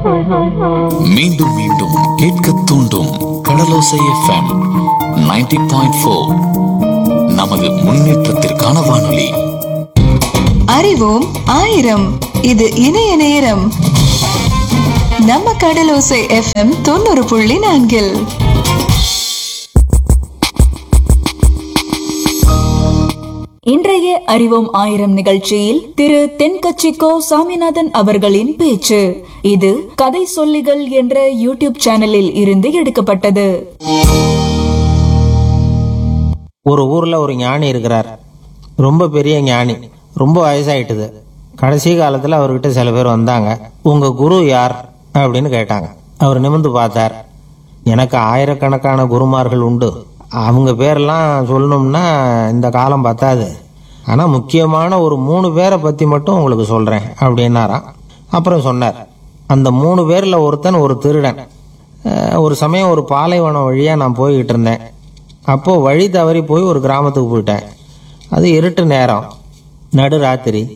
மீண்டும் மீண்டும் கேட்க தூண்டும் கடலோசை எஃப்எம் 90.4 பாயிண்ட் ஃபோர் நமது முன்னேற்றத்திற்கான வானொலி அறிவோம் ஆயிரம் இது இணைய நேரம் நம்ம கடலோசை எஃப்எம் தொண்ணூறு புள்ளி நான்கில் இன்றைய அறிவோம் ஆயிரம் நிகழ்ச்சியில் திரு தென்கட்சிக்கோ சாமிநாதன் அவர்களின் பேச்சு இது கதை சொல்லிகள் என்ற யூடியூப் சேனலில் இருந்து எடுக்கப்பட்டது ஒரு ஊரில் ஒரு ஞானி இருக்கிறார் ரொம்ப பெரிய ஞானி ரொம்ப வயசாயிட்டுது கடைசி காலத்தில் அவர்கிட்ட சில பேர் வந்தாங்க உங்கள் குரு யார் அப்படின்னு கேட்டாங்க அவர் நிமிர்ந்து பார்த்தார் எனக்கு ஆயிரக்கணக்கான குருமார்கள் உண்டு அவங்க பேரெல்லாம் சொல்லணும்னா இந்த காலம் பத்தாது ஆனால் முக்கியமான ஒரு மூணு பேரை பற்றி மட்டும் உங்களுக்கு சொல்கிறேன் அப்படின்னாராம் அப்புறம் சொன்னார் அந்த மூணு பேரில் ஒருத்தன் ஒரு திருடன் அஹ், ஒரு சமயம் ஒரு பாலைவனம் வழியாக நான் போய்கிட்டு இருந்தேன் அப்போது வழி தவறி போய் ஒரு கிராமத்துக்கு போயிட்டேன் அது இருட்டு நேரம் நடு ராத்திரி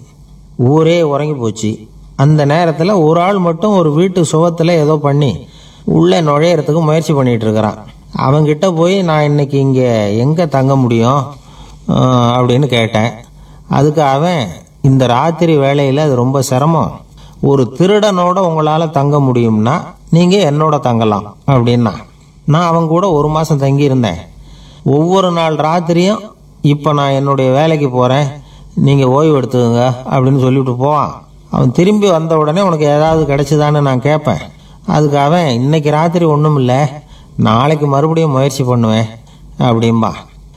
ஊரே உறங்கி போச்சு அந்த நேரத்தில் ஒரு ஆள் மட்டும் ஒரு வீட்டு சுவத்தில் ஏதோ பண்ணி உள்ளே நுழையிறதுக்கு முயற்சி பண்ணிட்டு இருக்கிறான் அவன்கிட்ட போய் நான் இன்னைக்கு இங்கே எங்கே தங்க முடியும் அஹ், அப்படின்னு கேட்டேன் அதுக்கு அவன் இந்த ராத்திரி வேளையில் அது ரொம்ப சிரமம் ஒரு திருடனோட உங்களால் தங்க முடியும்னா நீங்கள் என்னோட தங்கலாம் அப்படின்னா நான் அவன் கூட ஒரு மாதம் தங்கியிருந்தேன் ஒவ்வொரு நாள் ராத்திரியும் இப்போ நான் என்னுடைய வேலைக்கு போகிறேன் நீங்கள் ஓய்வு எடுத்துக்கங்க அப்படின்னு சொல்லிவிட்டு போவான் அவன் திரும்பி வந்த உடனே உனக்கு ஏதாவது கிடைச்சுதான்னு நான் கேட்பேன் அதுக்கு அவன் இன்னைக்கு ராத்திரி ஒன்றும் இல்லை நாளைக்கு மறுபடியும் முயற்சி பண்ணுவேன் அப்படிம்பா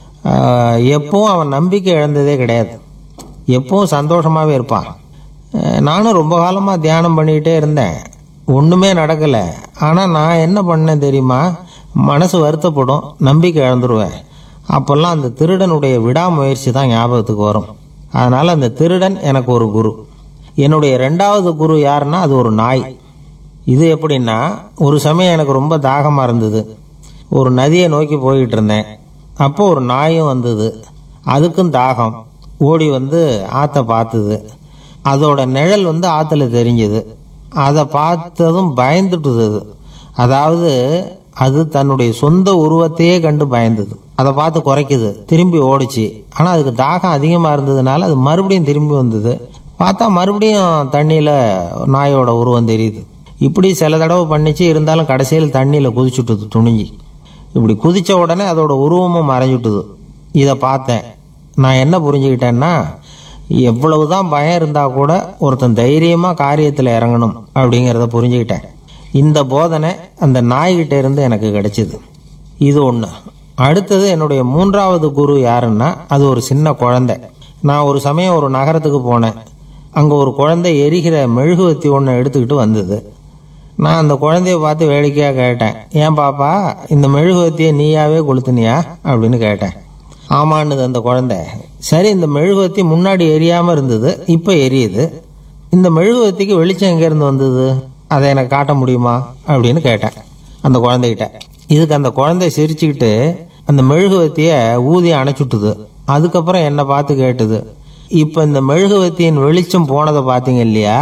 ஆஹ், எப்பவும் அவன் நம்பிக்கை இழந்ததே கிடையாது எப்பவும் சந்தோஷமாகவே இருப்பான் அஹ், நானும் ரொம்ப காலமாக தியானம் பண்ணிக்கிட்டே இருந்தேன் ஒன்றுமே நடக்கலை ஆனால் நான் என்ன பண்ணேன் தெரியுமா மனசு வருத்தப்படும் நம்பிக்கை இழந்துருவேன் அப்போல்லாம் அந்த திருடனுடைய விடாமுயற்சி தான் ஞாபகத்துக்கு வரும் அதனால் அந்த திருடன் எனக்கு ஒரு குரு என்னுடைய ரெண்டாவது குரு யாருன்னா அது ஒரு நாய் இது எப்படின்னா ஒரு சமயம் எனக்கு ரொம்ப தாகமாக இருந்தது ஒரு நதியை நோக்கி போய்கிட்டு இருந்தேன் அப்போ ஒரு நாயும் வந்தது அதுக்கும் தாகம் ஓடி வந்து ஆற்ற பார்த்தது அதோட நிழல் வந்து ஆற்றுல தெரிஞ்சது அதை பார்த்ததும் பயந்துட்டுது அது அதாவது அது தன்னுடைய சொந்த உருவத்தையே கண்டு பயந்தது அதை பார்த்து குறைக்குது திரும்பி ஓடிச்சு ஆனால் அதுக்கு தாகம் அதிகமாக இருந்ததுனால அது மறுபடியும் திரும்பி வந்தது பார்த்தா மறுபடியும் தண்ணியில் நாயோட உருவம் தெரியுது இப்படி சில தடவை பண்ணிச்சு இருந்தாலும் கடைசியில் தண்ணியில் குதிச்சுட்டுது துணிஞ்சி இப்படி குதிச்ச உடனே அதோட உருவமும் மறைஞ்சுட்டுது இதை பார்த்தேன் நான் என்ன புரிஞ்சுக்கிட்டேன்னா எவ்வளவுதான் பயம் இருந்தால் கூட ஒருத்தன் தைரியமாக காரியத்தில் இறங்கணும் அப்படிங்கிறத புரிஞ்சுக்கிட்டேன் இந்த போதனை அந்த நாய்கிட்ட இருந்து எனக்கு கிடைச்சிது இது ஒன்று அடுத்தது என்னுடைய மூன்றாவது குரு யாருன்னா அது ஒரு சின்ன குழந்தை நான் ஒரு சமயம் ஒரு நகரத்துக்கு போனேன் அங்கே ஒரு குழந்தை எரிகிற மெழுகுவத்தி ஒன்று எடுத்துக்கிட்டு வந்தது நான் அந்த குழந்தைய பார்த்து வேடிக்கையாக கேட்டேன் ஏன் பாப்பா இந்த மெழுகுவத்தியை நீயாவே கொளுத்துனியா அப்படின்னு கேட்டேன் ஆமான்னுது அந்த குழந்தை சரி இந்த மெழுகுவத்தி முன்னாடி எரியாமல் இருந்தது இப்போ எரியுது இந்த மெழுகுவத்திக்கு வெளிச்சம் எங்கேருந்து வந்தது அதை எனக்கு காட்ட முடியுமா அப்படின்னு கேட்டேன் அந்த குழந்தைகிட்ட இதுக்கு அந்த குழந்தை சிரிச்சுக்கிட்டு அந்த மெழுகுவத்தியை ஊதி அணைச்சுட்டுது அதுக்கப்புறம் என்னை பார்த்து கேட்டுது இப்போ இந்த மெழுகுவத்தியின் வெளிச்சம் போனதை பார்த்தீங்க இல்லையா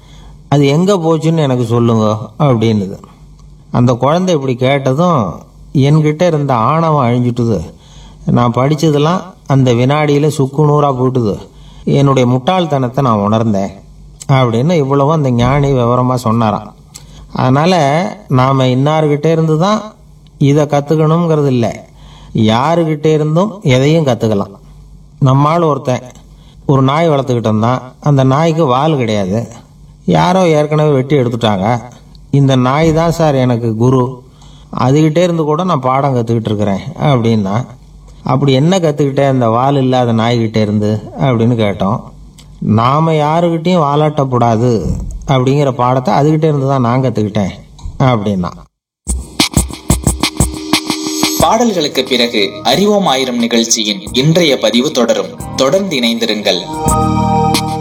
அது எங்கே போச்சுன்னு எனக்கு சொல்லுங்க அப்படின்னுது அந்த குழந்தை இப்படி கேட்டதும் என்கிட்ட இருந்த ஆணவம் அழிஞ்சிட்டுது நான் படித்ததெல்லாம் அந்த வினாடியில் சுக்கு நூறாக போட்டுது என்னுடைய முட்டாள்தனத்தை நான் உணர்ந்தேன் அப்படின்னு இவ்வளவும் அந்த ஞானி விவரமாக சொன்னாராம் அதனால் நாம் இன்னார்கிட்ட இருந்து தான் இதை கற்றுக்கணுங்கிறது இல்லை யாருக்கிட்ட இருந்தும் எதையும் கற்றுக்கலாம் நம்மால் ஒருத்தன் ஒரு நாய் வளர்த்துக்கிட்டு இருந்தான் அந்த நாய்க்கு வால் கிடையாது யாரோ ஏற்கனவே வெட்டி எடுத்துட்டாங்க இந்த நாய் தான் சார் எனக்கு குரு அதுகிட்டே இருந்து கூட நான் பாடம் கற்றுக்கிட்டு இருக்கிறேன் அப்படின்னா அப்படி என்ன கற்றுக்கிட்டேன் அந்த வால் இல்லாத நாய்கிட்ட இருந்து அப்படின்னு கேட்டோம் நாம் யாருக்கிட்டையும் வாலாட்டக்கூடாது அப்படிங்கிற பாடத்தை அதுகிட்ட இருந்து தான் நான் கற்றுக்கிட்டேன் அப்படின்னா பாடல்களுக்கு பிறகு அறிவோம் ஆயிரம் நிகழ்ச்சியின் இன்றைய பதிவு தொடரும் தொடர்ந்து இணைந்திருங்கள்